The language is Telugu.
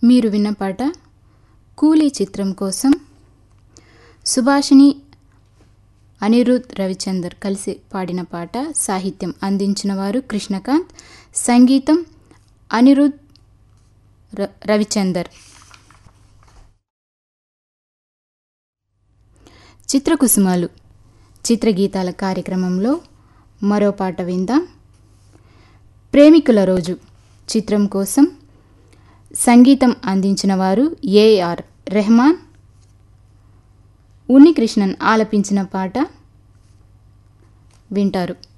మీరు విన్న పాట కూలీ చిత్రం కోసం సుభాషిణి అనిరుద్ రవిచందర్ కలిసి పాడిన పాట సాహిత్యం అందించిన వారు కృష్ణకాంత్ సంగీతం అనిరుద్ ర- రవిచందర్ చిత్రకుసుమాలు చిత్రగీతాల కార్యక్రమంలో మరో పాట విందాం ప్రేమికుల రోజు చిత్రం కోసం సంగీతం అందించిన వారు ఏఆర్ రెహమాన్ ఉన్నికృష్ణన్ ఆలపించిన పాట వింటారు